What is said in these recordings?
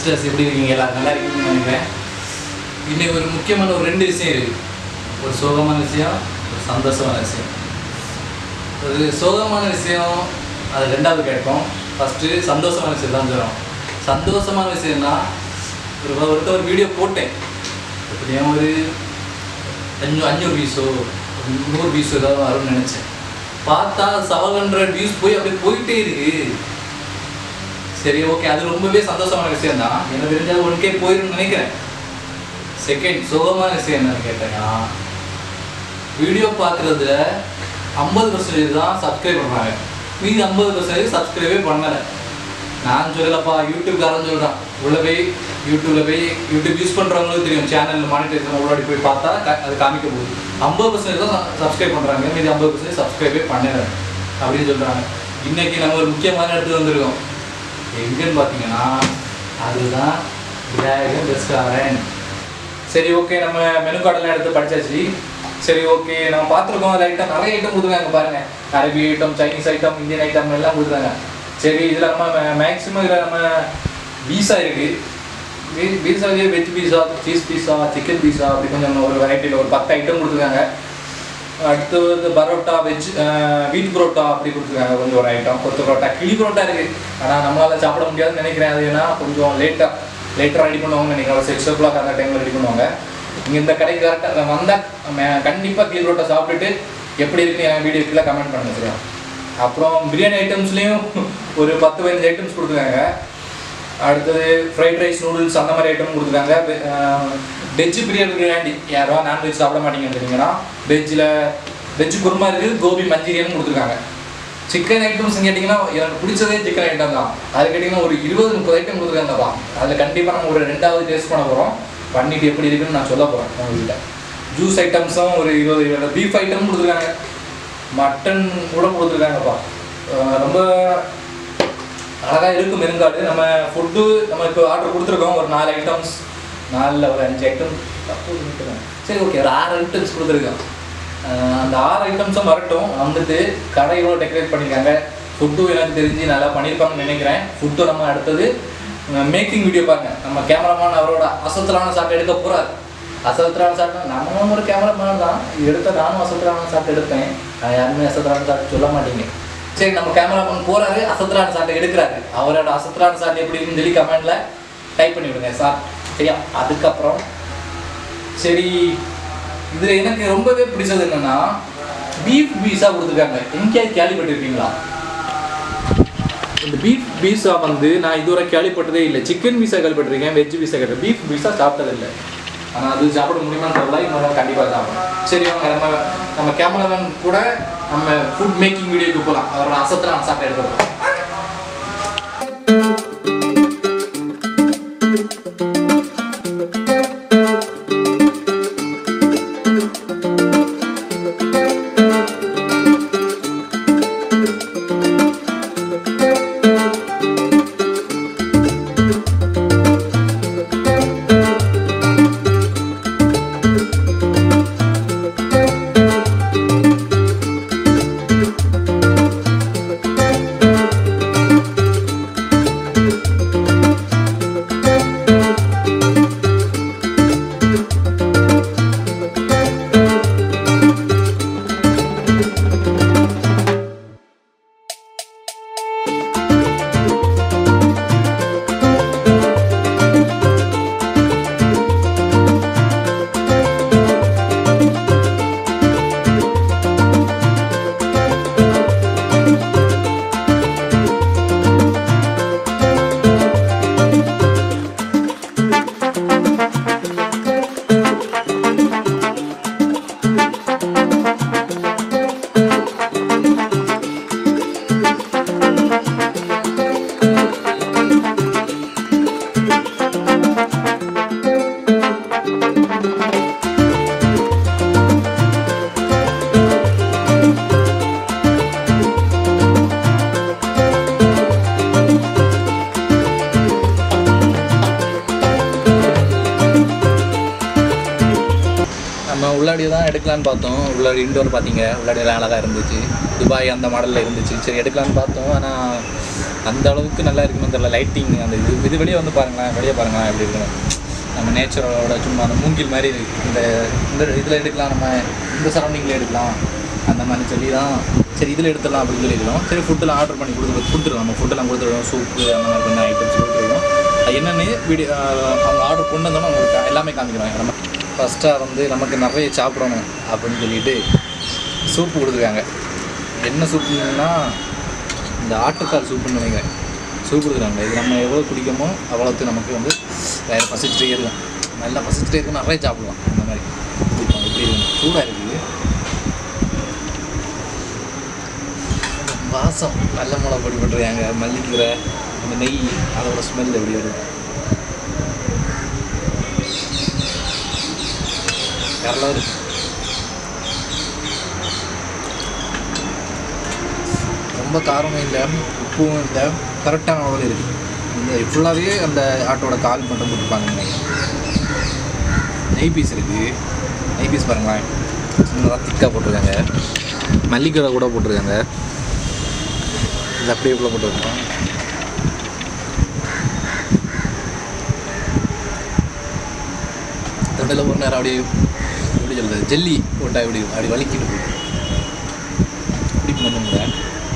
Sisters எப்படி இருக்கீங்க எல்லாரும் நல்லா இருக்கீங்கன்னு நினைக்கிறேன் இன்னைக்கு ஒரு முக்கியமான ஒரு ரெண்டு விஷயம் இருக்குது ஒரு சோகமான விஷயம் ஒரு சந்தோஷமான விஷயம் ஒரு சோகமான விஷயம் அது ரெண்டாவது கேட்போம் ஃபஸ்ட்டு சந்தோஷமான விஷயம் தான் சொல்கிறோம் சந்தோஷமான விஷயம்னா ஒரு ஒருத்த ஒரு வீடியோ போட்டேன் எப்படியும் ஒரு அஞ்சு அஞ்சூறு வியூஸோ நூறு வியூஸ் ஏதாவது வரும்னு நினச்சேன் பார்த்தா செவன் ஹண்ட்ரட் வியூஸ் போய் அப்படியே போயிட்டே இருக்கு சரி ஓகே அது ரொம்பவே சந்தோஷமான விஷயம் தான் எனக்கு தெரிஞ்சால் ஒன் கே போயிருன்னு நினைக்கிறேன் செகண்ட் சுகமான விஷயம் என்னன்னு கேட்டேன்னா வீடியோ பார்க்குறதுல ஐம்பது பர்சன்டேஜ் தான் சப்ஸ்கிரைப் பண்ணுறாங்க மீதி ஐம்பது பர்சன்டேஜ் சப்ஸ்கிரைபே பண்ணலை நான் சொல்லலப்பா யூடியூப்காரன் சொல்கிறான் உள்ள போய் யூடியூப்ல போய் யூடியூப் யூஸ் பண்ணுறவங்களுக்கு தெரியும் சேனலில் மானிட்டேஷன் உள்ளாடி போய் பார்த்தா க- அது காமிக்க போகுது ஐம்பது பர்சன்டேஜ் தான் சப்ஸ்கிரைப் பண்ணுறாங்க மீதி ஐம்பது பர்சன்டேஜ் சப்ஸ்கிரைபே பண்ணல அப்படின்னு சொல்கிறாங்க இன்னைக்கு நம்ம ஒரு முக்கியமான இடத்துக்கு வந்திருக்கோம் எங்கன்னு பார்த்தீங்கன்னா அதுதான் விநாயகர் ரெஸ்டாரண்ட் சரி ஓகே நம்ம மெனு கார்டெல்லாம் எடுத்து படிச்சாச்சு சரி ஓகே நம்ம பார்த்துருக்கோம் லைட்டாக நிறைய ஐட்டம் கொடுத்துருக்காங்க பாருங்க அரபி item Chinese item Indian item எல்லாம் கொடுத்துருக்காங்க சரி இதில் நம்ம மேக்ஸிமம் இதில் நம்ம பீஸா இருக்கு பீஸாவே veg pizza cheese pizza chicken pizza அப்படி கொஞ்சம் ஒரு வெரைட்டியில் ஒரு பத்து ஐட்டம் கொடுத்துருக்காங்க அடுத்து வந்து பரோட்டா வெஜ் வீட் பரோட்டா அப்படி கொடுத்துருக்காங்க கொஞ்சம் ஒரு ஐட்டம் கொத்து பரோட்டா கிளி பரோட்டா இருக்கு ஆனால் நம்மளால சாப்பிட முடியாதுன்னு நினைக்கிறேன் அது ஏன்னா கொஞ்சம் லேட்டாக லேட்டாக ரெடி பண்ணுவாங்கன்னு நினைக்கிறேன் ஒரு சிக்ஸ் ஓ கிளாக் அந்த டைமில் ரெடி பண்ணுவாங்க இங்கே இந்த கடைக்கு கரெக்டாக வந்தால் கண்டிப்பாக கிளி பரோட்டா சாப்பிட்டுட்டு எப்படி இருக்குன்னு என் வீடியோ கீழே கமெண்ட் பண்ணுங்க சரியா அப்புறம் பிரியாணி ஐட்டம்ஸ்லேயும் ஒரு பத்து பதினஞ்சு ஐட்டம்ஸ் கொடுத்துருக்காங்க அடுத்தது ஃப்ரைட் ரைஸ் நூடுல்ஸ் அந்த மாதிரி ஐட்டம் கொடுத்துருக்காங்க வெஜ் பிரியாணி பிரியாணி யாரோ நான்வெஜ் சாப்பிட மாட்டீங்கன்னு சொன்னீங்கன்னா வெஜ்ஜில் வெஜ் குருமா இருக்குது கோபி மஞ்சூரியன் கொடுத்துருக்காங்க சிக்கன் ஐட்டம்ஸ் கேட்டிங்கன்னா எனக்கு பிடிச்சதே சிக்கன் ஐட்டம் தான் அது கேட்டிங்கன்னா ஒரு இருபது முப்பது ஐட்டம் கொடுத்துருக்காங்கப்பா அதில் கண்டிப்பாக நம்ம ஒரு ரெண்டாவது டேஸ்ட் பண்ண போகிறோம் பண்ணிட்டு எப்படி இருக்குன்னு நான் சொல்ல போகிறேன் உங்கள்கிட்ட ஜூஸ் ஐட்டம்ஸும் ஒரு இருபது இருபது பீஃப் ஐட்டம் கொடுத்துருக்காங்க மட்டன் கூட கொடுத்துருக்காங்கப்பா அஹ் ரொம்ப அழகா இருக்கும் மெருங்காடு நம்ம ஃபுட்டு நம்ம இப்போ ஆர்டர் கொடுத்துருக்கோம் ஒரு நாலு ஐட்டம்ஸ் நாலில் ஒரு அஞ்சு ஐட்டம் சரி ஓகே ஒரு ஆறு ஐட்டம்ஸ் கொடுத்துருக்கோம் அஹ் அந்த ஆறு ஐட்டம்ஸும் வரட்டும் வந்துட்டு கடை இவ்வளோ டெக்கரேட் பண்ணியிருக்காங்க ஃபுட்டும் எனக்கு தெரிஞ்சு நல்லா பண்ணியிருப்பாங்கன்னு நினைக்கிறேன் ஃபுட்டு நம்ம அடுத்தது மேக்கிங் வீடியோ பாருங்க நம்ம கேமராமேன் அவரோட அசத்தலான சாட்டை எடுக்க போகிறார் அசத்தலான சாட்டை நம்மளும் ஒரு கேமராமேன் தான் எடுத்த நானும் அசத்தலான சாட்டை எடுப்பேன் நான் யாருமே அசத்தலான சாட்டை சொல்ல மாட்டீங்க சரி நம்ம கேமராமேன் போறாரு அசத்தலான சாட்டை எடுக்கிறாரு அவரோட அசத்தலான சாட்டை எப்படி இருக்குன்னு சொல்லி கமெண்ட்ல டைப் பண்ணி விடுங்க சார் சரியா அதுக்கப்புறம் சரி இதுல எனக்கு ரொம்பவே பிடிச்சது என்னன்னா பீஃப் பீஸா கொடுத்துருக்காங்க எங்கேயாவது கேள்விப்பட்டிருக்கீங்களா இந்த பீஃப் பீஸா வந்து நான் இதுவரை கேள்விப்பட்டதே இல்லை சிக்கன் பீஸா கேள்விப்பட்டிருக்கேன் வெஜ் பீஸா கேட்டேன் பீஃப் பீஸா சாப்பிட்டதில்லை ஆனால் அது சாப்பிட முடியுமான்னு தெரியல இன்னொரு கண்டிப்பாக சாப்பிடணும் சரி வாங்க நம்ம நம்ம கேமராமேன் கூட நம்ம ஃபுட் மேக்கிங் வீடியோக்கு போகலாம் அவரோட அசத்தில் நான் சாப்பிட்டு எடுக்க போகிறோம் நம்ம உள்ளாடி தான் எடுக்கலான்னு பார்த்தோம் உள்ளாடி இண்டோர் பார்த்தீங்க உள்ளாடி எல்லாம் அழகாக இருந்துச்சு துபாய் அந்த மாடலில் இருந்துச்சு சரி எடுக்கலான்னு பார்த்தோம் ஆனால் அந்த அளவுக்கு நல்லா இருக்குன்னு தெரியல லைட்டிங் அந்த இது இது வெளியே வந்து பாருங்களேன் வெளியே பாருங்களேன் எப்படி இருக்குன்னு நம்ம நேச்சரோட சும்மா அந்த மூங்கில் மாதிரி இருக்கு. இந்த இந்த இதில் எடுக்கலாம் நம்ம இந்த சரௌண்டிங்கில் எடுக்கலாம் அந்த மாதிரி சொல்லி தான் சரி இதில் எடுத்துடலாம் அப்படின்னு சொல்லியிருக்கோம் சரி ஃபுட்டெல்லாம் ஆர்டர் பண்ணி கொடுத்து கொடுத்துருவோம் நம்ம ஃபுட்டெல்லாம் கொடுத்துருவோம் சூப்பு அந்த மாதிரி கொஞ்சம் ஐட்டம்ஸ் கொடுத்துருவோம் அது என்னென்னு வீடியோ அவங்க ஆர்டர் கொண்டு வந்தோன்னா உங்களுக்கு எல்லாமே காமிக்கிறாங்க நம்ம ஃபஸ்ட்டாக வந்து நமக்கு நிறைய சாப்பிடணும் அப்படின்னு சொல்லிட்டு சூப்பு கொடுத்துருக்காங்க என்ன சூப்புன்னா இந்த ஆட்டுக்கால் சூப்புன்னு நினைக்கிறேன் சூப் கொடுக்குறாங்க இது நம்ம எவ்வளோ குடிக்கமோ அவ்வளோத்துக்கு நமக்கு வந்து வேறு பசிச்சுட்டே இருக்கும் நல்லா பசிச்சுட்டே இருக்கும் நிறைய சாப்பிடலாம் அந்த மாதிரி குடிப்போம் எப்படி இருக்கும் சூடாக இருக்குது வாசம் நல்ல மிளகா பொடி போட்டுருக்காங்க மல்லிக்கீரை அந்த நெய் அதோட ஸ்மெல் எப்படி வருது யாரெல்லாம் இருக்கு ரொம்ப காரமும் இல்லை உப்பும் இல்லை கரெக்டான அளவில் இருக்குது இந்த ஃபுல்லாகவே அந்த ஆட்டோட கால் மட்டும் போட்டுருப்பாங்க நினைக்கிறேன் நெய் பீஸ் இருக்குது நெய் பீஸ் பாருங்களேன் சின்னதாக திக்காக போட்டிருக்காங்க மல்லிக்கீரை கூட போட்டிருக்காங்க இது அப்படியே இவ்வளோ போட்டுருக்கோம் தொண்டையில் ஒரு நேரம் அப்படியே எப்படி சொல்கிறது ஜெல்லி போட்டால் எப்படி அப்படி வலிக்கிட்டு போகுது இப்படி பண்ண முடியல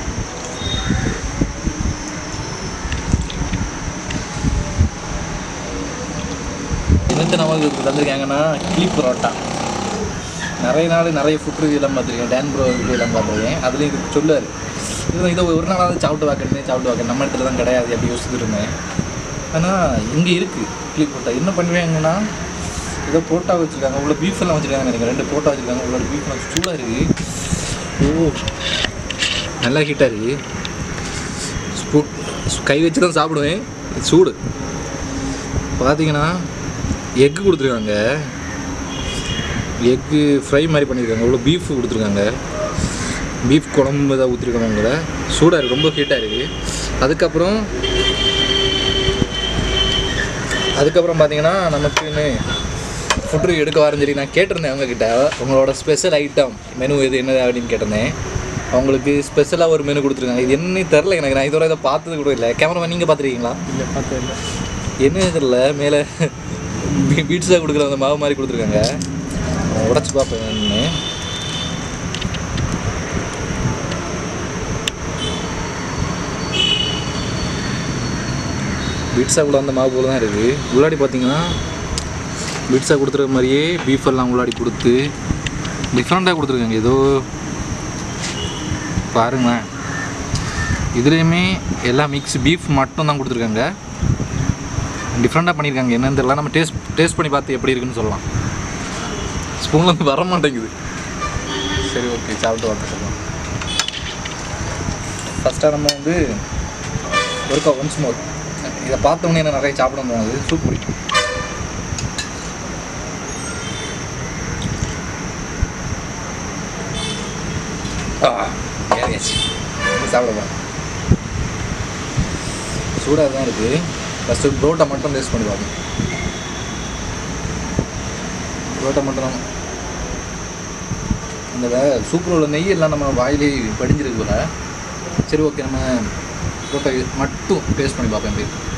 என்னத்தை நமக்கு தந்திருக்காங்கன்னா கிளி பரோட்டா நிறைய நாள் நிறைய ஃபுட் ரிவ்யூலாம் பார்த்துருக்கேன் டேன் ப்ரோ ரிவ்யூலாம் பார்த்துருக்கேன் அதுலேயும் இது சொல்லுவார் இது இதை ஒரு நாளாவது சாப்பிட்டு பார்க்கணுமே சாப்பிட்டு பார்க்க நம்ம இடத்துல தான் கிடையாது அப்படி யோசிச்சுட்டு இருந்தேன் ஆனால் இங்கே இருக்குது கிளி பரோட்டா என்ன பண்ணுவாங்கன்னா ஏதோ போட்டா வச்சுருக்காங்க உள்ள பீஃப் எல்லாம் வச்சுருக்காங்க நினைக்கிறேன் ரெண்டு போட்டா வச்சுருக்காங்க உள்ள பீஃப் எல்லாம் சூடாக இருக்குது ஓ நல்லா ஹீட்டாக இருக்குது ஸ்பூ கை வச்சு தான் சாப்பிடுவேன் இது சூடு பார்த்தீங்கன்னா எக்கு கொடுத்துருக்காங்க எக்கு ஃப்ரை மாதிரி பண்ணியிருக்காங்க இவ்வளோ பீஃப் கொடுத்துருக்காங்க பீஃப் குழம்பு ஏதாவது ஊற்றிருக்காங்க உங்களை சூடாக இருக்குது ரொம்ப ஹீட்டாக இருக்குது அதுக்கப்புறம் அதுக்கப்புறம் பார்த்தீங்கன்னா நமக்குன்னு ஃபுட் ரிவ்யூ எடுக்க வரேன்னு சொல்லி நான் கேட்டிருந்தேன் அவங்கக்கிட்ட உங்களோட ஸ்பெஷல் ஐட்டம் மெனு இது என்னது அப்படின்னு கேட்டிருந்தேன் அவங்களுக்கு ஸ்பெஷலாக ஒரு மெனு கொடுத்துருக்காங்க இது என்னன்னு தெரில எனக்கு நான் இதோட இதை பார்த்தது கூட இல்லை கேமரா நீங்கள் பார்த்துருக்கீங்களா இல்லை பார்த்தேன் இல்லை என்ன தெரில மேலே பீட்ஸாக கொடுக்குற அந்த மாவு மாதிரி கொடுத்துருக்காங்க உடச்சி பார்ப்பேன் என்னன்னு பீட்ஸா கூட அந்த மாவு போல தான் இருக்குது உள்ளாடி பார்த்தீங்கன்னா பீட்ஸா கொடுத்துருக்க மாதிரியே பீஃப் எல்லாம் உள்ளாடி கொடுத்து டிஃப்ரெண்ட்டாக கொடுத்துருக்காங்க ஏதோ பாருங்களேன் இதுலேயுமே எல்லாம் மிக்ஸ் பீஃப் மட்டும் தான் கொடுத்துருக்காங்க டிஃப்ரெண்ட்டாக பண்ணியிருக்காங்க என்னன்னு தெரியல நம்ம டேஸ்ட் டேஸ்ட் பண்ணி பார்த்து எப்படி இருக்குன்னு சொல்லலாம் ஸ்பூனில் வந்து வர மாட்டேங்குது சரி ஓகே சாப்பிட்டு வாங்க சொல்லலாம் ஃபஸ்ட்டாக நம்ம வந்து ஒருக்கா ஒன்ஸ் மோர் இதை பார்த்தோன்னே என்ன நிறைய சாப்பிட தோணுது சூப் பிடிக்கும் ஆ ஏறியாச்சு சாப்பிட போகிறேன் சூடாக தான் இருக்குது ஃபஸ்ட்டு புரோட்டா மட்டும் டேஸ்ட் பண்ணி பார்ப்போம் புரோட்டா மட்டும் நம்ம அந்த வே- சூப்பர் உள்ள நெய் எல்லாம் நம்ம வாயிலே படிஞ்சிருக்கு போல சரி ஓகே நம்ம புரோட்டா மட்டும் டேஸ்ட் பண்ணி பார்ப்போம் எப்படி இருக்கு.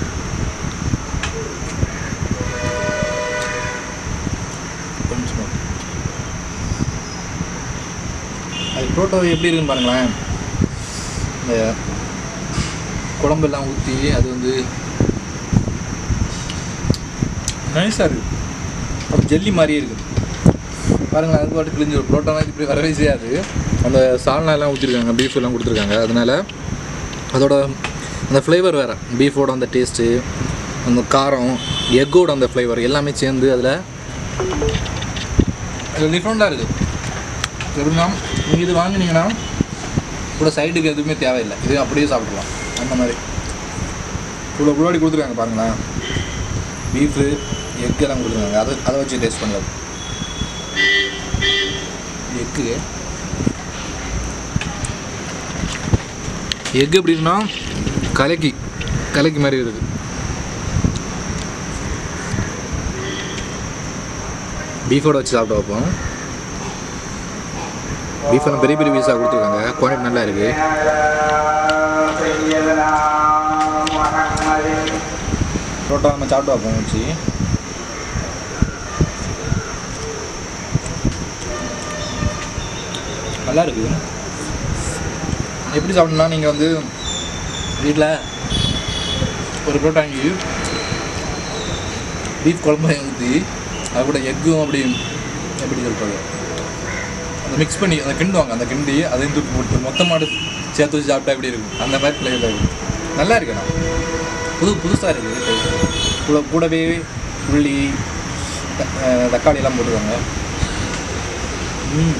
கொஞ்சம் more. அது புரோட்டா எப்படி இருக்குன்னு பாருங்களேன் இந்த குழம்பெல்லாம் ஊற்றி அது வந்து நைஸாக இருக்குது ஒரு ஜெல்லி மாதிரியே இருக்குது பாருங்களேன் அது பாட்டு கிழிஞ்சு புரோட்டாலாம் இப்படி வரவே செய்யாது அந்த சால்னா எல்லாம் ஊற்றிருக்காங்க பீஃப் எல்லாம் கொடுத்துருக்காங்க அதனால அதோட அந்த ஃப்ளேவர் வேறு பீஃபோட அந்த டேஸ்ட்டு அந்த காரம் எக்கோட அந்த ஃப்ளேவர் எல்லாமே சேர்ந்து அதில் அது டிஃப்ரெண்ட்டாக இருக்குது எப்படின்னா நீங்கள் இது வாங்கினீங்கன்னா கூட சைடுக்கு எதுவுமே தேவையில்லை இது அப்படியே சாப்பிடலாம் அந்த மாதிரி இவ்வளோ முன்னாடி கொடுத்துருக்காங்க பாருங்களேன் பீஃபு எக் எல்லாம் கொடுத்துருக்காங்க அதை அதை வச்சு டேஸ்ட் பண்ணலாம் எக்கு எக் எப்படின்னா கலக்கி கலக்கி மாதிரி இருக்குது பீஃபோட வச்சு சாப்பிட்டு வைப்போம் பீஃப் எல்லாம் பெரிய பெரிய பீஸாக கொடுத்துருக்காங்க குவாலிட்டி நல்லா இருக்குது புரோட்டா நம்ம சாப்பிட்டு பார்ப்போம் வச்சு நல்லா இருக்கு எப்படி சாப்பிடணும்னா நீங்கள் வந்து வீட்டில் ஒரு புரோட்டா வாங்கி பீஃப் குழம்பு ஊற்றி அது கூட எக்கும் அப்படி எப்படி சொல்கிறது அதை மிக்ஸ் பண்ணி அதை கிண்டுவாங்க அந்த கிண்டி அதையும் தூக்கி போட்டு மொத்தமாக சேர்த்து வச்சு சாப்பிட்டா எப்படி இருக்கும் அந்த மாதிரி ஃப்ளேவர் இருக்கும் நல்லா இருக்குண்ணா புது புதுசாக இருக்குது கூட கூடவே உள்ளி த- அஹ் தக்காளி எல்லாம் போட்டுருக்காங்க ம்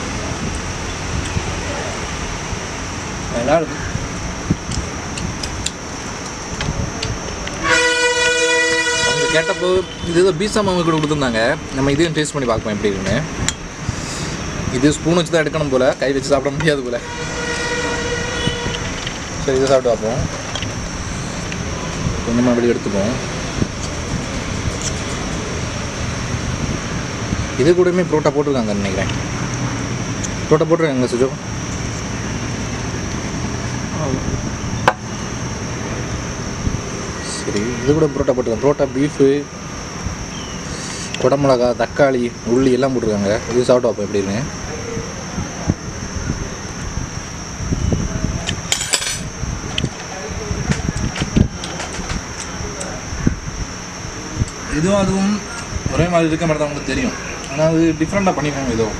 நல்லா இருக்கும் அவங்க கேட்டப்போ இது ஏதோ பீஸா மாவு கூட கொடுத்துருந்தாங்க நம்ம இதையும் டேஸ்ட் பண்ணி பார்ப்போம் எப்படி இருக்குன்னு இது ஸ்பூன் வச்சு தான் எடுக்கணும் போல் கை வச்சு சாப்பிட முடியாது போல் சரி இதை சாப்பிட்டு பார்ப்போம் கொஞ்சமாக அப்படி எடுத்துப்போம் இது கூடயுமே புரோட்டா போட்டிருக்காங்கன்னு நினைக்கிறேன் புரோட்டா போட்டிருக்காங்க சுஜோ சரி இது கூட புரோட்டா போட்டிருக்காங்க புரோட்டா பீஃபு குடமிளகா தக்காளி உள்ளி எல்லாம் போட்டிருக்காங்க இது சாப்பிட்டு பார்ப்போம் எப்படின்னு இதுவும் அதுவும் ஒரே மாதிரி இருக்க மாதிரி தான் உங்களுக்கு தெரியும் ஆனால் அது டிஃப்ரெண்ட்டாக பண்ணிருக்காங்க ஏதோ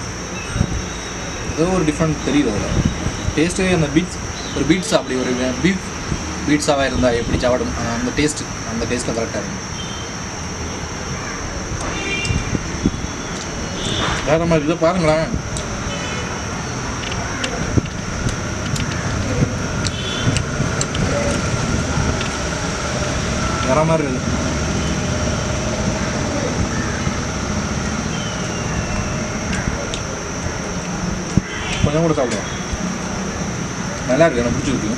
ஏதோ ஒரு டிஃப்ரெண்ட் தெரியுது அதில் டேஸ்ட்டே அந்த பீட்ஸ் ஒரு பீட்ஸ் அப்படி ஒரு பீஃப் பீட்ஸாவாக இருந்தால் எப்படி சாப்பிடும் அஹ் அந்த டேஸ்ட் அந்த டேஸ்ட்டில் கரெக்டாக இருக்கும் வேற மாதிரி இதை பாருங்களேன் வேற மாதிரி இருக்கு கொஞ்சம் கூட சாப்பிடுவோம் நல்லா இருக்கு எனக்கு பிடிச்சிருக்கு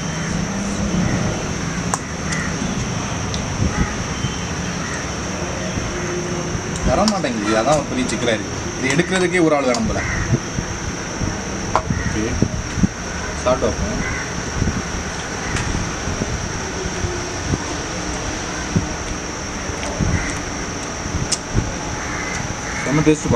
வர மாட்டேங்குது அதான் ஒரு பெரிய சிக்கலாக இருக்கு இது எடுக்கிறதுக்கே ஒரு ஆள் வேணும் போல ஓகே சாப்பிட்டு வைப்போம் செம்ம டேஸ்ட்டுப்பா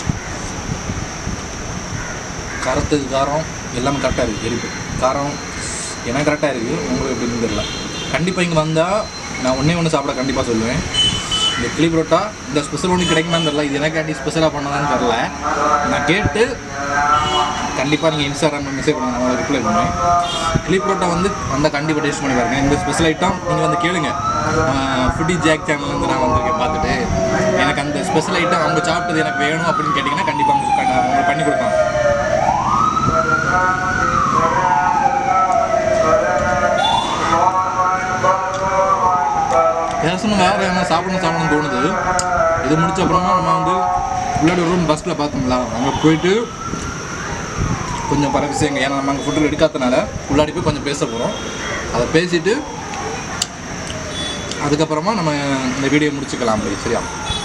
காரத்துக்கு காரம் எல்லாமே கரெக்டாக இருக்குது எரிப்பு காரம் எனக்கு கரெக்டாக இருக்குது உங்களுக்கு எப்படின்னு தெரியல கண்டிப்பாக இங்கே வந்தால் நான் ஒன்றே ஒன்று சாப்பிட கண்டிப்பாக சொல்லுவேன் இந்த கிளி பரோட்டா இந்த ஸ்பெஷல் ஒன்று கிடைக்குமான்னு தெரில இது எனக்காண்டி ஸ்பெஷலாக பண்ணதான்னு தெரில நான் கேட்டு கண்டிப்பாக நீங்கள் இன்ஸ்டாகிராமில் மெசேஜ் பண்ணுங்க நான் ரிப்ளை பண்ணுவேன் கிளி பரோட்டா வந்து வந்தால் கண்டிப்பாக டேஸ்ட் பண்ணி பாருங்க இந்த ஸ்பெஷல் ஐட்டம் நீங்கள் வந்து கேளுங்க ஃபுட்டி ஜாக் சேனல் வந்து நான் வந்திருக்கேன் பார்த்துட்டு எனக்கு அந்த ஸ்பெஷல் ஐட்டம் அவங்க சாப்பிட்டது எனக்கு வேணும் அப்படின்னு கேட்டிங்கன்னா கண்டிப்பாக உங்களுக்கு பண்ண- உங்களுக்கு பண்ணி கொடுப்பாங்க பேசணும் வேறு என்ன சாப்பிடணும் சாப்பிடணும்னு தோணுது இது முடிச்ச அப்புறமா நம்ம வந்து உள்ளாடி ரூம் பஸ்ஸில் பார்த்தோம்ல அங்கே போயிட்டு கொஞ்சம் பல விஷயங்கள் ஏன்னா நம்ம அங்கே ஃபுட்டு எடுக்காதனால உள்ளாடி போய் கொஞ்சம் பேச போகிறோம் அதை பேசிட்டு அதுக்கப்புறமா நம்ம இந்த வீடியோ முடிச்சுக்கலாம் அப்படி சரியா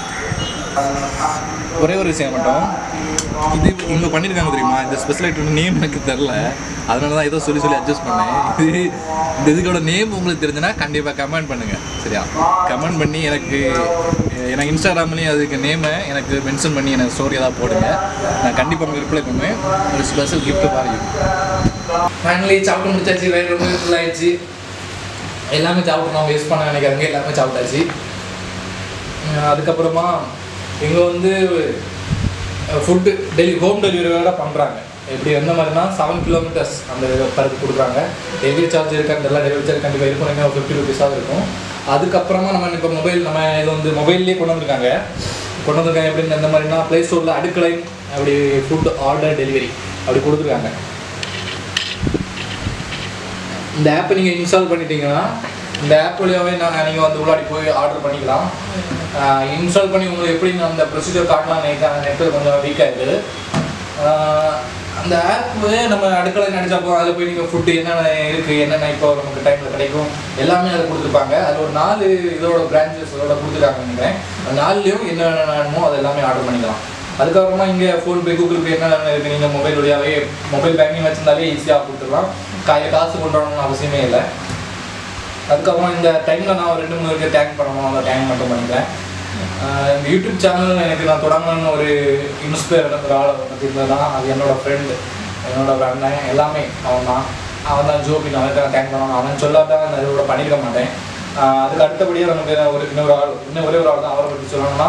ஒரே ஒரு விஷயம் மட்டும் இது இவங்க பண்ணியிருக்காங்க தெரியுமா இந்த ஸ்பெஷல் ஐட்டம் நேம் எனக்கு தெரில அதனால தான் ஏதோ சொல்லி சொல்லி அட்ஜஸ்ட் பண்ணேன் இது இந்த இதுக்கோட நேம் உங்களுக்கு தெரிஞ்சுன்னா கண்டிப்பாக கமெண்ட் பண்ணுங்கள் சரியா கமெண்ட் பண்ணி எனக்கு எனக்கு இன்ஸ்டாகிராம்லேயும் அதுக்கு நேமை எனக்கு மென்ஷன் பண்ணி எனக்கு ஸ்டோரி ஏதாவது போடுங்க நான் கண்டிப்பாக உங்களுக்கு ரிப்ளை பண்ணுவேன் ஒரு ஸ்பெஷல் gift பாருங்க ஃபைனலி சாப்பிட்டு முடிச்சாச்சு வயிறு ரொம்ப ஃபுல் ஆயிடுச்சு எல்லாமே சாப்பிட்றோம் வேஸ்ட் பண்ண நினைக்கிறாங்க எல்லாமே சாப்பிட்டாச்சு அஹ் அதுக்கப்புறமா இங்கே வந்து ஃபுட்டு டெலி ஹோம் டெலிவரியோட பண்ணுறாங்க எப்படி எந்த மாதிரினா செவன் கிலோமீட்டர்ஸ் அந்த பருக்கு கொடுக்குறாங்க டெலிவரி சார்ஜ் இருக்கான்னு தெரியல டெலிவரி சார்ஜ் கண்டிப்பாக இருக்கும் எங்கே ஃபிஃப்டி ருபீஸாக இருக்கும் அதுக்கப்புறமா நம்ம இப்போ மொபைல் நம்ம இது வந்து மொபைல்லேயே கொண்டு வந்திருக்காங்க கொண்டு வந்திருக்காங்க எப்படின்னு இந்த மாதிரினா ப்ளே ஸ்டோரில் அடுக்களை அப்படி ஃபுட் ஆர்டர் டெலிவரி அப்படி கொடுத்துருக்காங்க இந்த ஆப்பை நீங்கள் இன்ஸ்டால் பண்ணிட்டீங்கன்னா இந்த ஆப் வழியாகவே நான் நீங்கள் வந்து உள்ளாடி போய் ஆர்டர் பண்ணிக்கலாம் இன்ஸ்டால் பண்ணி உங்களுக்கு எப்படி நான் அந்த ப்ரொசீஜர் காட்டலாம் நினைக்கிறேன் நெட்டில் கொஞ்சம் வீக் ஆகிடுது அந்த ஆப்பு நம்ம அடுக்களை நடிச்சப்போ அதில் போய் நீங்கள் ஃபுட்டு என்னென்ன இருக்குது என்னென்ன இப்போ நமக்கு டைமில் கிடைக்கும் எல்லாமே அதில் கொடுத்துருப்பாங்க அதில் ஒரு நாலு இதோட பிரான்ச்சஸ் இதோட கொடுத்துருக்காங்க நினைக்கிறேன் அந்த நாலுலேயும் என்னென்ன வேணுமோ அது எல்லாமே ஆர்டர் பண்ணிக்கலாம் அதுக்கப்புறமா இங்கே ஃபோன்பே கூகுள் பே என்ன இருக்குது நீங்கள் மொபைல் வழியாகவே மொபைல் பேங்கிங் வச்சிருந்தாலே ஈஸியாக கொடுத்துடலாம் கையில் காசு கொண்டு வரணும்னு அவசியமே இல்லை அதுக்கப்புறம் இந்த டைமில் நான் ஒரு ரெண்டு மூணு பேருக்கு டேங்க் பண்ணணும் அதை டேங்க் மட்டும் பண்ணிக்கிறேன் ஆஹ் இந்த யூடியூப் சேனல் எனக்கு நான் தொடங்கணும்னு ஒரு இன்ஸ்பயர் ஒரு ஆள் பார்த்தீங்கன்னா அது என்னோட ஃப்ரெண்டு என்னோட ஒரு அண்ணன் எல்லாமே அவன் தான் அவன் தான் ஜோபி அவனுக்கு நான் தேங்க் பண்ணணும் அவன் சொல்லாட்டா நான் இதோட பண்ணியிருக்க மாட்டேன் ஆஹ் அதுக்கு அடுத்தபடியாக நமக்கு ஒரு இன்னொரு ஆள் இன்னும் ஒரே ஒரு ஆள் தான் அவரை பற்றி சொல்லணும்னா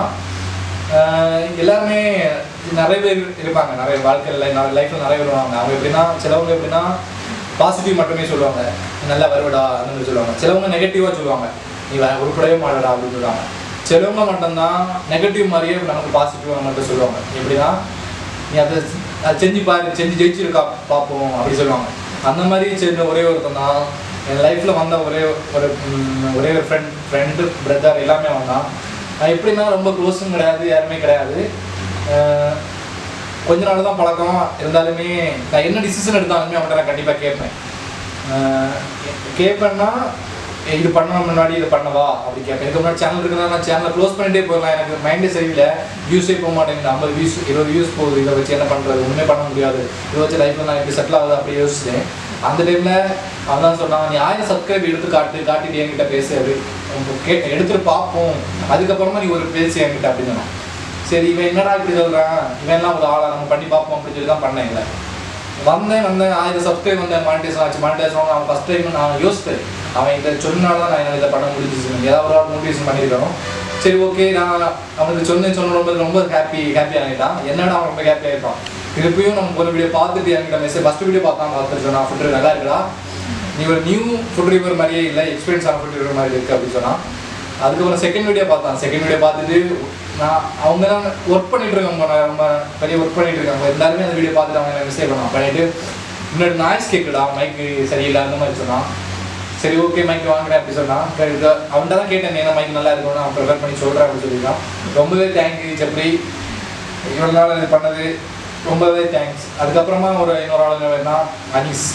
ஆஹ் எல்லாருமே நிறைய பேர் இருப்பாங்க நிறைய வாழ்க்கையில் நிறைய லைஃப்பில் நிறைய பேர் வருவாங்க அவங்க எப்படின்னா சிலவங்க எப்படின்னா பாசிட்டிவ் மட்டுமே சொல்லுவாங்க நீ நல்லா வருவடா அந்த மாதிரி சொல்லுவாங்க சிலவங்க நெகட்டிவாக சொல்லுவாங்க நீ வே- உருப்படவே மாட்டடா அப்படின்னு சொல்லுவாங்க சிலவங்க மட்டும்தான் நெகட்டிவ் மாதிரியே நமக்கு பாசிட்டிவாக மட்டும் சொல்லுவாங்க எப்படின்னா நீ அதை அதை செஞ்சு பாரு செஞ்சு ஜெயிச்சிருக்கா பார்ப்போம் அப்படி சொல்லுவாங்க அந்த மாதிரி செஞ்ச ஒரே ஒருத்தன் தான் என் லைஃப்பில் வந்த ஒரே ஒரு ம், ஒரே ஒரு ஃப்ரெண்ட் ஃப்ரெண்டு பிரதர் எல்லாமே வந்தான் நான் எப்படின்னா ரொம்ப க்ளோஸும் கிடையாது யாருமே கிடையாது அஹ், கொஞ்ச நாள் தான் பழக்கம் இருந்தாலுமே நான் என்ன டிசிஷன் எடுத்தாலுமே அவன்கிட்ட நான் கண்டிப்பாக கேட்பேன் அஹ், கேட்பேன்னா "ஏய், இது பண்ண முன்னாடி இது பண்ணவா அப்படி கேட்பேன் இதுக்கு முன்னாடி சேனல் இருக்குன்னா நான் சேனலை க்ளோஸ் பண்ணிட்டே போயிடலாம் எனக்கு மைண்டே சரியில்லை வியூஸே போக மாட்டேங்குது ஐம்பது வியூஸ் இருபது வியூஸ் போகுது இதை வச்சு என்ன பண்ணுறது ஒன்றுமே பண்ண முடியாது இதை வச்சு லைஃப்பில் நான் எப்படி செட்டில் ஆகுது அப்படி யோசிச்சேன் அந்த டைமில் அவன் தான் சொன்னான் நீ ஆயிரம் சப்ஸ்கிரைப் எடுத்து காட்டு காட்டிட்டு என்கிட்ட பேசு அப்படி உங்க கே எடுத்துட்டு பார்ப்போம் அதுக்கப்புறமா நீ ஒரு பேசு என்கிட்ட அப்படின்னு சொன்னான் சரி இவன் என்னடா இப்படி சொல்கிறான் இவன் எல்லாம் ஒரு ஆளா நம்ம பண்ணி பார்ப்போம் அப்படின்னு சொல்லி தான் பண்ணேன் இல்லை வந்தேன் வந்தேன் ஆயிரம் சப்ஸ்கிரைப் வந்தேன் மானிட்டேஷன் ஆச்சு மானிட்டேஷன் அவன் ஃபஸ்ட் டைம் நான் யோசித்தேன் அவன் இதை சொன்னால தான் நான் என்னால் இதை பண்ண முடிஞ்சிச்சு ஏதாவது ஒரு ஆள் மோட்டிவேஷன் பண்ணியிருக்கணும் சரி ஓகே நான் அவனுக்கு சொன்னேன் சொன்ன ரொம்ப ரொம்ப ஹாப்பி ஹாப்பி ஆகிட்டான் என்னடா அவன் ரொம்ப ஹாப்பி ஆகிட்டான் திருப்பியும் நம்ம ஒரு வீடியோ பார்த்துட்டு என்கிட்ட மெசேஜ் ஃபஸ்ட் வீடியோ பார்த்தான் பார்த்துட்டு சொன்னான் ஃபுட் நல்லா இருக்குடா நீ ஒரு நியூ ஃபுட் ரிவர் மாதிரியே இல்லை எக்ஸ்பீரியன்ஸ் ஆன ஃபுட் ரிவர் மாதிரி இருக்குது அப்படின்னு சொன்னான் அதுக்கப்புறம் செகண்ட் வீடியோ பார்த்தான் செகண்ட் வீடியோ பார்த்துட்டு நான் அவங்க தான் ஒர்க் பண்ணிட்டு இருக்காங்க ரொம்ப நேரம், ரொம்ப பெரிய ஒர்க் பண்ணிட்டு இருக்காங்க இருந்தாலுமே அந்த வீடியோ பார்த்துட்டு அவங்க எனக்கு மெசேஜ் பண்ணான் பண்ணிட்டு இன்னொரு நாய்ஸ் கேட்குடா மைக்கு சரியில்லை அந்த மாதிரி சொன்னான் சரி ஓகே மைக் வாங்குறேன் அப்படி சொன்னான் அவன்கிட்ட தான் கேட்டேன் என்ன மைக் நல்லா இருக்கும்னு அவன் ப்ரிஃபர் பண்ணி சொல்கிறேன் அப்படின்னு சொல்லியிருக்கான் ரொம்பவே தேங்க்யூ ஜப்ரி இவ்வளோ நாள் இது பண்ணது ரொம்பவே தேங்க்ஸ் அதுக்கப்புறமா ஒரு இன்னொரு ஆளுங்க வேணா அனீஸ்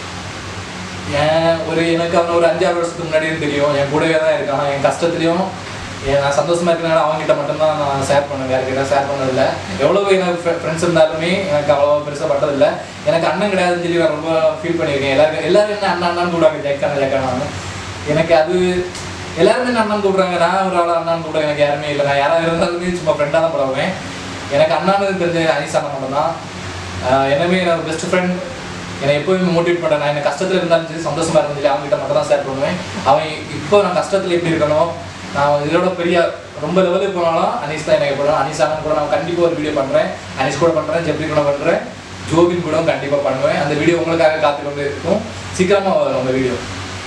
ஏன் ஒரு எனக்கு அவன் ஒரு அஞ்சாறு வருஷத்துக்கு முன்னாடியே தெரியும் என் கூடவே தான் இருக்கான் என் கஷ்டத்துலையும் ஏன் நான் சந்தோஷமா இருக்கனால அவன்கிட்ட மட்டும்தான் நான் ஷேர் பண்ணுவேன் யார்கிட்ட ஷேர் பண்ணதில்லை எவ்வளோ எனக்கு ஃப்ரெண்ட்ஸ் இருந்தாலுமே எனக்கு அவ்வளோ பெருசாக பட்டதில்லை எனக்கு அண்ணன் கிடையாதுன்னு சொல்லி நான் ரொம்ப ஃபீல் பண்ணியிருக்கேன் எல்லாருக்கும் எல்லாரும் என்ன அண்ணன் அண்ணான்னு கூப்பிடுவாங்க ஜெக்கான ஜெக்கானான்னு எனக்கு அது எல்லாருமே என்ன அண்ணன் கூப்பிடுறாங்க நான் ஒரு ஆள் அண்ணான்னு கூட எனக்கு யாருமே இல்லை நான் யாராவது இருந்தாலுமே சும்மா ஃப்ரெண்டாக தான் பழகுவேன் எனக்கு அண்ணான்னு தெரிஞ்ச அனிஸ் அண்ணன் மட்டும்தான் ஆஹ் என்னமே என்னோட பெஸ்ட் ஃப்ரெண்ட் என்னை எப்போயுமே மோட்டிவேட் பண்ணுறேன் நான் என்ன கஷ்டத்தில் இருந்தாலும் சரி சந்தோஷமா இருந்தாலும் சரி அவங்ககிட்ட மட்டும் தான் ஷேர் பண்ணுவேன் அவன் இப்போ நான் கஷ்டத்தில் எப்படி இருக்கணும் நான் இதோட பெரிய ரொம்ப லெவலுக்கு போனாலும் அனீஸ் தான் எனக்கு போடுறேன் அனீஸ் அண்ணன் கூட நான் கண்டிப்பாக ஒரு வீடியோ பண்ணுறேன் அனீஸ் கூட பண்ணுறேன் ஜெப்ரி கூட பண்ணுறேன் ஜோபின் கூட கண்டிப்பாக பண்ணுவேன் அந்த வீடியோ உங்களுக்காக காத்து கொண்டு இருக்கும் சீக்கிரமாக வரும் அந்த வீடியோ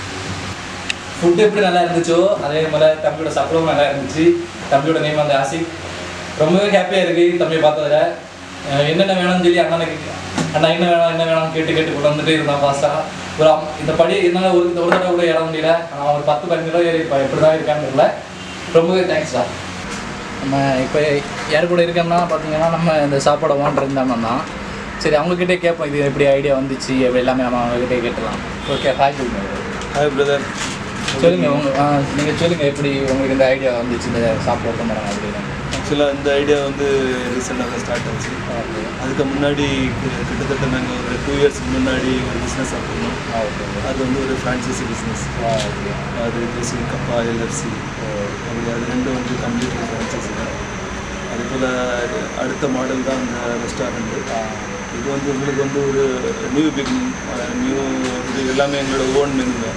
ஃபுட் எப்படி நல்லா இருந்துச்சோ அதே மாதிரி தம்பியோட சப்பளமும் நல்லா இருந்துச்சு தம்பியோட நேம் அந்த ஆசிக் ரொம்பவே ஹாப்பியாக இருக்கு தம்பியை பார்த்ததுல அஹ் என்னென்ன வேணும்னு சொல்லி அண்ணனுக்கு அண்ணா என்ன வேணும் என்ன வேணும்னு கேட்டு கேட்டு கொண்டு வந்துட்டே இருந்தான் ஃபாஸ்ட்டாக ஒரு அம்- இந்த படி என்னால் ஒரு ஒரு தடவை கூட ஏற முடியல நான் ஒரு பத்து பதினஞ்சு ரூபா ஏறி இப்போ எப்படி தான் இருக்கான்னு தெரியல ரொம்பவே தேங்க்ஸ் சார் நம்ம இப்போ யார் கூட இருக்கோம்னா பார்த்தீங்கன்னா நம்ம இந்த சாப்பாடை ஓனர் இருந்தாலும் தான் சரி அவங்கக்கிட்டே கேட்போம் இது எப்படி ஐடியா வந்துச்சு அப்படி எல்லாமே நம்ம அவங்ககிட்டே கேட்டுலாம் ஓகே ஹாய் சொல்லுங்க ஹாய் பிரதர் சொல்லுங்க உங்க ஆ, நீங்க சொல்லுங்க எப்படி உங்களுக்கு இந்த ஐடியா வந்துச்சு இந்த ஷாப் ஓப்பன் பண்ணலாம் அப்படின்னு ஆக்சுவலாக இந்த ஐடியா வந்து ரீசெண்டாக ஸ்டார்ட் ஆச்சு அதுக்கு முன்னாடி கி- கிட்டத்தட்ட நாங்கள் ஒரு டூ இயர்ஸ்க்கு முன்னாடி ஒரு பிஸ்னஸ் பண்ணோம் ஆ ஓகே அது வந்து ஒரு ஃப்ரான்ச்சைசி பிஸ்னஸ் ஆ ஓகே அது ஜெசி கப்பா எல்எஃப்சி அப்படி அது ரெண்டும் வந்து கம்ப்ளீட் ஃப்ரான்ச்சைசி தான் அதுபோல் அடுத்த மாடல் தான் இந்த ரெஸ்டாரண்ட்டு இது வந்து உங்களுக்கு வந்து ஒரு நியூ பிகினிங் நியூ இது எல்லாமே எங்களோட ஓன் மெனு தான்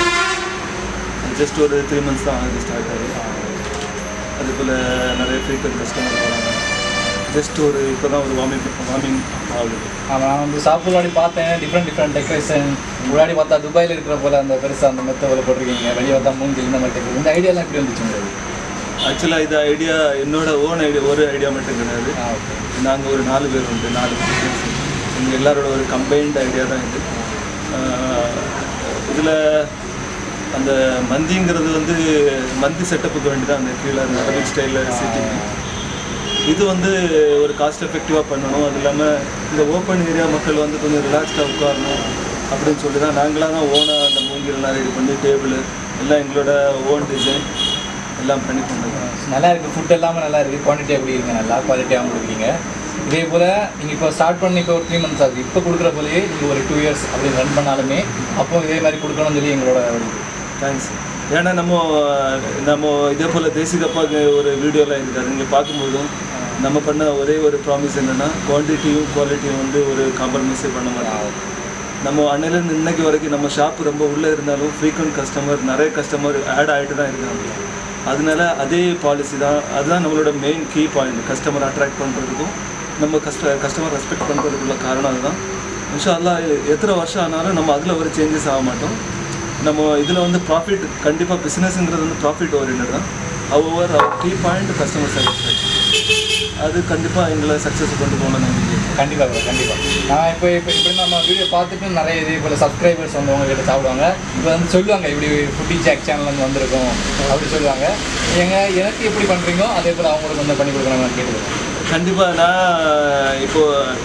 ஜஸ்ட் ஒரு த்ரீ மந்த்ஸ் தான் ஆகுது ஸ்டார்ட் ஆகி அதுபோல் நிறைய ஃப்ரீக்வெண்ட் கஸ்டமர் வராங்க ஜஸ்ட் ஒரு இப்போ தான் ஒரு வார்மிங் வார்மிங் ஆகுது ஆமாம் நான் வந்து ஷாப் முன்னாடி பார்த்தேன் டிஃப்ரெண்ட் டிஃப்ரெண்ட் டெக்கரேஷன் முன்னாடி பார்த்தா துபாயில் இருக்கிற போல அந்த பெருசாக அந்த மெத்த போல போட்டிருக்கீங்க வெளியே பார்த்தா மூஞ்சி இந்த மாதிரி decoration. இந்த ஐடியாலாம் எப்படி வந்துச்சு உங்களுக்கு ஆக்சுவலாக இது ஐடியா என்னோட ஓன் ஐடியா ஒரு ஐடியா மட்டும் கிடையாது ஆ ஓகே நாங்கள் ஒரு நாலு பேர் உண்டு நாலு பேர் எங்கள் எல்லாரோட ஒரு கம்பைன்ட் ஐடியா தான் இது இதில் அந்த மந்திங்கிறது வந்து மந்தி செட்டப்புக்கு வேண்டி தான் அந்த கீழே அந்த அரபிக் ஸ்டைலில் சீட்டிங் இது வந்து ஒரு காஸ்ட் எஃபெக்டிவாக பண்ணணும் அது இல்லாமல் இந்த ஓப்பன் ஏரியா மக்கள் வந்து கொஞ்சம் ரிலாக்ஸ்டாக உட்காரணும் அப்படின்னு சொல்லி தான் நாங்களாக தான் ஓனாக அந்த மூங்கிலெல்லாம் ரெடி பண்ணி டேபிள் எல்லாம் எங்களோட ஓன் டிசைன் எல்லாம் பண்ணி பண்ணது நல்லா இருக்குது ஃபுட் எல்லாமே நல்லா இருக்குது குவான்டிட்டி எப்படி இருக்கு நல்லா குவாலிட்டியாகவும் கொடுக்குறீங்க இதே போல் நீங்கள் இப்போ ஸ்டார்ட் பண்ணி இப்போ ஒரு த்ரீ மந்த்ஸ் ஆகுது இப்போ கொடுக்குற போலயே நீங்கள் ஒரு டூ இயர்ஸ் அப்படி ரன் பண்ணாலுமே அப்போ இதே மாதிரி கொடுக்கணும்னு சொல்லி எங்களோட ஒரு இது. தேங்க்ஸ் ஏன்னா நம்ம நம்ம இதே போல் தேசிகப்பாக்கு ஒரு வீடியோலாம் இருக்காது நீங்கள் பார்க்கும்போதும் நம்ம பண்ண ஒரே ஒரு ப்ராமிஸ் என்னென்னா குவான்டிட்டியும் குவாலிட்டியும் வந்து ஒரு காம்ப்ரமைஸே பண்ண மாட்டோம் நம்ம அன்னையிலேருந்து இன்னைக்கு வரைக்கும் நம்ம ஷாப் ரொம்ப உள்ளே இருந்தாலும் ஃப்ரீக்வெண்ட் கஸ்டமர் நிறைய கஸ்டமர் ஆட் ஆகிட்டு தான் இருக்காங்க அதனால அதே பாலிசி தான் அதுதான் நம்மளோட main key point customer attract பண்ணுறதுக்கும் நம்ம கஸ்ட கஸ்டமர் ரெஸ்பெக்ட் பண்ணுறதுக்குள்ள காரணம் அதுதான் இன்ஷா அல்லாஹ் எத்தனை வருஷம் ஆனாலும் நம்ம அதில் ஒரு சேஞ்சஸ் ஆக மாட்டோம் நம்ம இதில் வந்து ப்ராஃபிட் கண்டிப்பாக பிஸ்னஸ்ங்கிறது வந்து ப்ராஃபிட் ஓரியன்ட் தான் அவர் அவர் கீ பாயிண்ட் கஸ்டமர் சாட்டிஸ்ஃபேக்ஷன் அது கண்டிப்பாக எங்களை சக்ஸஸ் கொண்டு போகணும் நம்பிக்கை கண்டிப்பாக bro, கண்டிப்பா நான் இப்போ இப்போ இப்படி நம்ம வீடியோ பார்த்துட்டு நிறைய இதே போல் சப்ஸ்கிரைபர்ஸ் வந்து உங்ககிட்ட சாப்பிடுவாங்க இப்போ வந்து சொல்லுவாங்க இப்படி ஃபுட்டி ஜாக் சேனல்லேருந்து வந்திருக்கோம் அப்படி சொல்லுவாங்க எங்க எனக்கு எப்படி பண்ணுறீங்களோ அதே போல் அவங்களுக்கு வந்து பண்ணி கொடுக்குறாங்க கேட்டுக்கிறேன் கண்டிப்பாக நான் இப்போ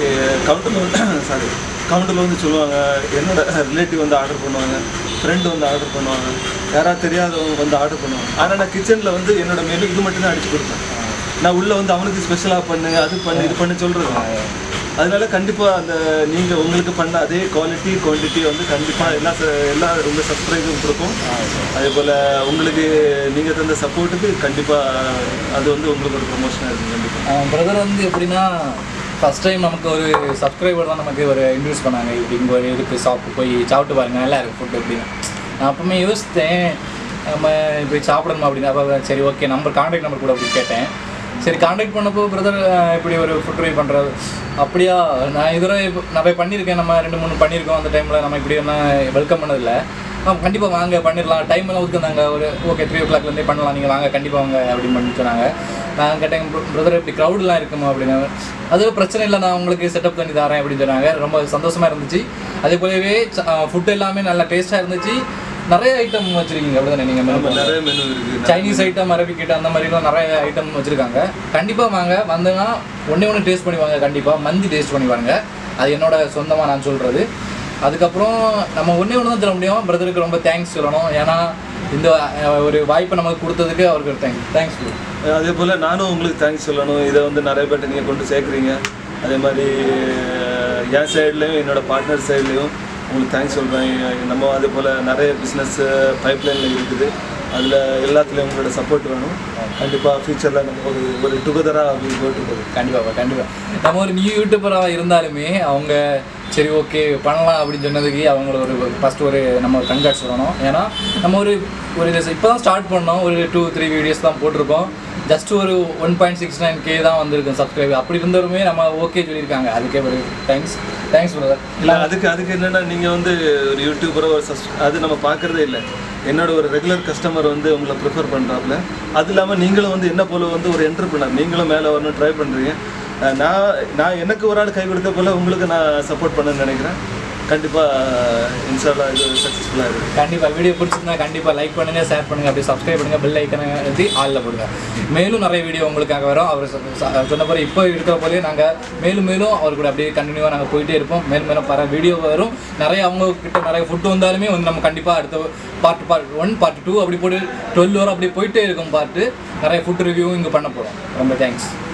கவுண்டரில் சாரி கவுண்டரில் வந்து சொல்லுவாங்க என்னோட ரிலேட்டிவ் வந்து ஆர்டர் பண்ணுவாங்க ஃப்ரெண்டு வந்து ஆர்டர் பண்ணுவாங்க யாராவது தெரியாதவங்க வந்து ஆர்டர் பண்ணுவாங்க ஆனால் நான் கிச்சனில் வந்து என்னோட மெனு இது மட்டும் தான் அடிச்சு கொடுப்பேன் நான் உள்ளே வந்து அவனுக்கு ஸ்பெஷலாக பண்ணு அது பண்ணு இது பண்ணு சொல்கிறது அதனால கண்டிப்பாக அந்த நீங்கள் உங்களுக்கு பண்ண அதே குவாலிட்டி குவான்டிட்டி வந்து கண்டிப்பாக எல்லா ச- எல்லா உங்கள் சப்ஸ்கிரைபரும் கொடுக்கும் அதே போல் உங்களுக்கு நீங்கள் தந்த சப்போர்ட்டுக்கு கண்டிப்பாக அது வந்து உங்களுக்கு ஒரு ப்ரொமோஷனாக இருக்கும் கண்டிப்பாக பிரதர் வந்து எப்படின்னா ஃபஸ்ட் டைம் நமக்கு ஒரு சப்ஸ்கிரைபர் தான் நமக்கு ஒரு இன்ட்ரூஸ் பண்ணாங்க இப்படி இங்கே ஒரு இதுக்கு ஷாப்பு போய் சாப்பிட்டு பாருங்க நல்லா இருக்கும் ஃபுட் அப்படின்னு நான் அப்பவுமே யோசித்தேன் நம்ம போய் சாப்பிடணும் அப்படின்னு அப்போ சரி ஓகே நம்பர் கான்டாக்ட் நம்பர் கூட அப்படி கேட்டேன் சரி கான்டாக்ட் பண்ணப்போ பிரதர் இப்படி ஒரு ஃபுட் ட்ரை பண்ணுறது அப்படியா நான் இதுவரை இப்ப நிறைய பண்ணியிருக்கேன் நம்ம ரெண்டு மூணு பண்ணியிருக்கோம் அந்த டைமில் நம்ம இப்படி ஒன்றும் வெல்கம் பண்ணதில்லை கண்டிப்பாக வாங்க பண்ணிடலாம் டைம் எல்லாம் ஒதுக்குனாங்க ஒரு ஓகே த்ரீ ஓ கிளாக்லேருந்தே பண்ணலாம் நீங்கள் வாங்க கண்டிப்பாக வாங்க அப்படின்னு பண்ணி சொன்னாங்க நான் கேட்டேன் பிரதர் இப்படி க்ரௌடெலாம் இருக்குமா அப்படின்னு அது பிரச்சனை இல்லை நான் உங்களுக்கு செட்டப் பண்ணி தரேன் அப்படின்னு சொன்னாங்க ரொம்ப சந்தோஷமாக இருந்துச்சு அதே போலவே ஃபுட் எல்லாமே நல்லா டேஸ்ட்டாக இருந்துச்சு நிறைய ஐட்டம் வச்சுருக்கீங்க அப்படி தானே நம்ம நீங்கள் நிறைய மெனு இருக்கு சைனீஸ் ஐட்டம் அரபிக் ஐட்டம் அந்த மாதிரிலாம் நிறைய ஐட்டம் வச்சுருக்காங்க கண்டிப்பாக வாங்க வந்தீங்கன்னா ஒன்றே ஒன்று டேஸ்ட் பண்ணி வாங்க கண்டிப்பாக மந்தி டேஸ்ட் பண்ணி வாங்க அது என்னோட சொந்தமாக நான் சொல்கிறது அதுக்கப்புறம் நம்ம ஒன்றே ஒன்று தான் சொல்ல முடியும் பிரதருக்கு ரொம்ப தேங்க்ஸ் சொல்லணும் ஏன்னா இந்த அஹ், ஒரு வாய்ப்பை நமக்கு கொடுத்ததுக்கு அவருக்கு ஒரு தேங்க்ஸ் தேங்க்ஸ் ப்ரோ அதே போல் நானும் உங்களுக்கு தேங்க்ஸ் சொல்லணும் இதை வந்து நிறைய பேர்ட்ட நீங்கள் கொண்டு சேர்க்குறீங்க அதே மாதிரி அஹ், என் சைட்லேயும் என்னோட பார்ட்னர் சைட்லேயும் உங்களுக்கு தேங்க்ஸ் சொல்கிறேன் நம்ம அதே போல் நிறைய பிஸ்னஸ் பைப்லைனில் இருக்குது அதில் எல்லாத்துலேயும் உங்களோட சப்போர்ட் வேணும் கண்டிப்பாக ஃப்யூச்சரில் நம்ம ஒரு ஒரு டுகெதராக அப்படி போயிட்டு போகுது கண்டிப்பாக கண்டிப்பாக நம்ம ஒரு நியூ யூடியூபராக இருந்தாலுமே அவங்க சரி ஓகே பண்ணலாம் அப்படின்னு சொன்னதுக்கு அவங்கள ஒரு ஃபஸ்ட் ஒரு நம்ம ஒரு கங்காட் சொல்லணும் ஏன்னா நம்ம ஒரு ஒரு இப்போ தான் ஸ்டார்ட் பண்ணோம் ஒரு டூ த்ரீ வீடியோஸ் தான் போட்டிருக்கோம் ஜஸ்ட் ஒரு one point six nine K தான் வந்திருக்கு சப்ஸ்கிரைபர் அப்படி இருந்தவருமே நம்ம ஓகே சொல்லியிருக்காங்க அதுக்கே ஒரு தேங்க்ஸ் தேங்க்ஸ் பிரதர் இல்லை அதுக்கு அதுக்கு என்னென்னா நீங்கள் வந்து ஒரு யூடியூபரோ ஒரு சப்ஸ் அது நம்ம பார்க்குறதே இல்லை என்னோட ஒரு ரெகுலர் கஸ்டமர் வந்து உங்களை ப்ரிஃபர் பண்ணுறாப்புல அது இல்லாமல் நீங்களும் வந்து என்ன போல வந்து ஒரு என்டர்பிரினர் நீங்களும் மேலே வரணும் ட்ரை பண்ணுறீங்க நான் நான் எனக்கு ஒரு ஆள் கை கொடுத்த போல் உங்களுக்கு நான் சப்போர்ட் பண்ணணும்னு நினைக்கிறேன் கண்டிப்பாக இன்ஷால்லா இது சக்ஸஸ்ஃபுல்லாக இருக்குது கண்டிப்பாக வீடியோ பிடிச்சிருந்தா கண்டிப்பாக லைக் பண்ணுங்க ஷேர் பண்ணுங்க அப்படியே சப்ஸ்கிரைப் பண்ணுங்க பெல் ஐக்கனை எழுதி ஆளில் போடுங்க மேலும் நிறைய வீடியோ உங்களுக்காக வரும் அவர் சொ- சொ- சொன்ன போல இப்போ இருக்கிற போலே நாங்கள் மேலும் மேலும் அவர் கூட அப்படியே கண்டினியூவாக நாங்கள் போயிட்டே இருப்போம் மேலும் மேலும் பல வீடியோ வரும் நிறைய அவங்க கிட்ட நிறைய ஃபுட் வந்தாலுமே வந்து நம்ம கண்டிப்பாக அடுத்த part part one part two அப்படி போட்டு டுவெல் வரும் அப்படி போயிட்டே இருக்கும் பார்ட்டு நிறைய ஃபுட் ரிவ்யூ இங்கே பண்ண போகிறோம் ரொம்ப தேங்க்ஸ்